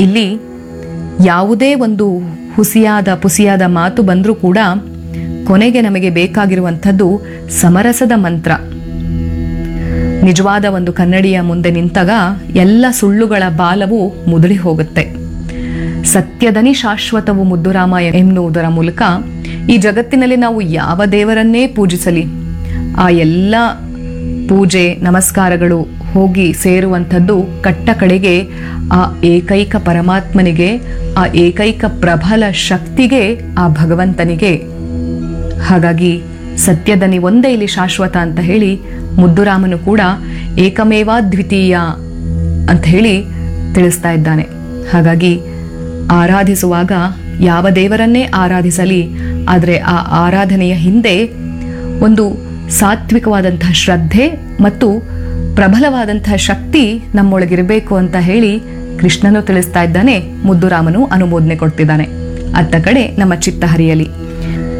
ಇಲ್ಲಿ ಯಾವುದೇ ಒಂದು ಹುಸಿಯಾದ ಪುಸಿಯಾದ ಮಾತು ಬಂದರೂ ಕೂಡ ಕೊನೆಗೆ ನಮಗೆ ಬೇಕಾಗಿರುವಂಥದ್ದು ಸಮರಸದ ಮಂತ್ರ ನಿಜವಾದ ಒಂದು ಕನ್ನಡಿಯ ಮುಂದೆ ನಿಂತಾಗ ಎಲ್ಲ ಸುಳ್ಳುಗಳ ಬಾಲವು ಮುದುಡಿ ಹೋಗುತ್ತೆ ಸತ್ಯದನಿ ಶಾಶ್ವತವು ಮುದ್ದುರಾಮ ಎನ್ನುವುದರ ಮೂಲಕ ಈ ಜಗತ್ತಿನಲ್ಲಿ ನಾವು ಯಾವ ದೇವರನ್ನೇ ಪೂಜಿಸಲಿ ಆ ಎಲ್ಲ ಪೂಜೆ ನಮಸ್ಕಾರಗಳು ಹೋಗಿ ಸೇರುವಂಥದ್ದು ಕಟ್ಟ ಕಡೆಗೆ ಆ ಏಕೈಕ ಪರಮಾತ್ಮನಿಗೆ ಆ ಏಕೈಕ ಪ್ರಬಲ ಶಕ್ತಿಗೆ ಆ ಭಗವಂತನಿಗೆ ಹಾಗಾಗಿ ಸತ್ಯದನಿ ಒಂದೇ ಇಲ್ಲಿ ಶಾಶ್ವತ ಅಂತ ಹೇಳಿ ಮುದ್ದುರಾಮನು ಕೂಡ ಏಕಮೇವಾ ದ್ವಿತೀಯ ಅಂತ ಹೇಳಿ ತಿಳಿಸ್ತಾ ಇದ್ದಾನೆ ಹಾಗಾಗಿ ಆರಾಧಿಸುವಾಗ ಯಾವ ದೇವರನ್ನೇ ಆರಾಧಿಸಲಿ ಆದರೆ ಆ ಆರಾಧನೆಯ ಹಿಂದೆ ಒಂದು ಸಾತ್ವಿಕವಾದಂತಹ ಶ್ರದ್ಧೆ ಮತ್ತು ಪ್ರಬಲವಾದಂತಹ ಶಕ್ತಿ ನಮ್ಮೊಳಗಿರಬೇಕು ಅಂತ ಹೇಳಿ ಕೃಷ್ಣನು ತಿಳಿಸ್ತಾ ಇದ್ದಾನೆ ಮುದ್ದುರಾಮನು ಅನುಮೋದನೆ ಕೊಡ್ತಿದ್ದಾನೆ ಅತ್ತ ಕಡೆ ನಮ್ಮ ಚಿತ್ತ ಹರಿಯಲಿ